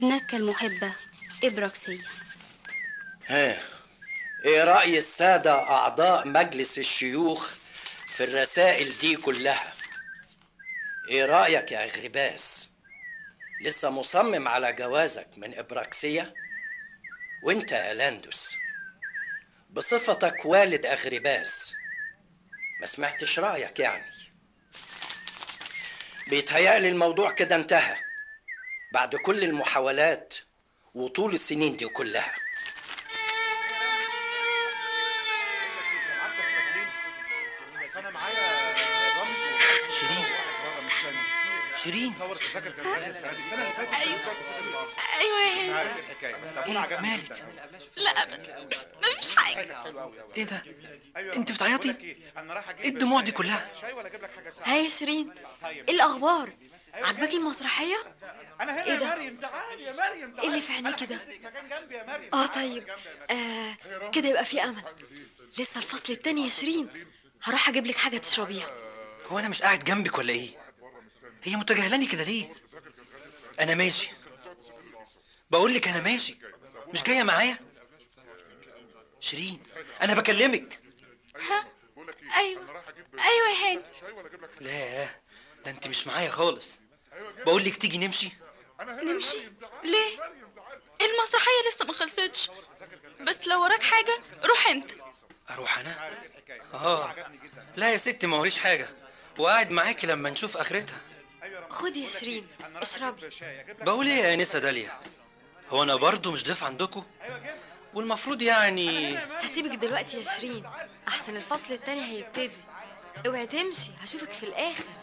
ابنتك المحبة إبراكسية ها ايه رأي السادة أعضاء مجلس الشيوخ في الرسائل دي كلها ايه رأيك يا أغرباس لسه مصمم على جوازك من إبراكسية وانت يا لاندوس بصفتك والد أغرباس ما سمعتش رأيك يعني بيتهيألي الموضوع كده انتهى بعد كل المحاولات وطول السنين دي كلها شيرين شيرين ايوه يا هند ايه مالك لا مفيش حاجه ايه ده انت بتعيطي ايه الدموع دي كلها هاي يا شيرين ايه الأخبار عجباكي المسرحية ايه ده ايه اللي في عينيكي ده اه طيب آه كده يبقى في أمل لسه الفصل التاني يا شيرين هروح أجيب لك حاجة تشربيها هو انا مش قاعد جنبك ولا ايه هي متجاهلاني كده ليه انا ماشي بقول لك انا ماشي مش جايه معايا شيرين انا بكلمك ها ايوه ايوه يا هند لا ده انت مش معايا خالص بقول لك تيجي نمشي نمشي ليه المسرحيه لسه ما خلصتش بس لو وراك حاجه روح انت اروح انا اه لا يا ستي ما وريش حاجه وقاعد معاكي لما نشوف اخرتها خدي يا شيرين اشربي بقول ايه يا انسه داليا هو انا برضو مش ضيف عندكم والمفروض يعني هسيبك دلوقتي يا شيرين أحسن الفصل التاني هيبتدي اوعي تمشي هشوفك في الآخر